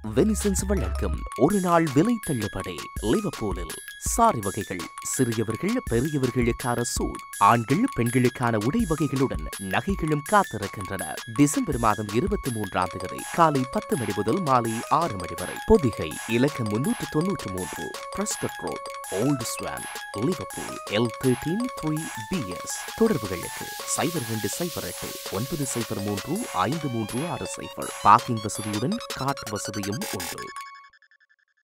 வெனிசன்ஸ் வழங்கும் ஒரு நாள் விலை தள்ளுபடி லிவர்பூலில் சாரி வகைகள் சிறியவர்கள் பெரியவர்களுக்கான சூட் ஆண்கள் பெண்களுக்கான உடை வகைகளுடன் நகைகளும் காத்திருக்கின்றன டிசம்பர் மாதம் இருபத்தி மூன்றாம் தேதி காலை பத்து மணி முதல் மாலை ஆறு மணி வரை பொதிகை இலக்கம் முன்னூற்று தொன்னூற்று மூன்று Prescot road old Swan Liverpool L thirteen three P S தொடர்புகளுக்கு சைபர் ரெண்டு சைபர் எட்டு ஒன்பது சைபர் மூன்று ஐந்து மூன்று ஆறு சைபர் பார்க்கிங் வசதியுடன் காட் வசதியும் உண்டு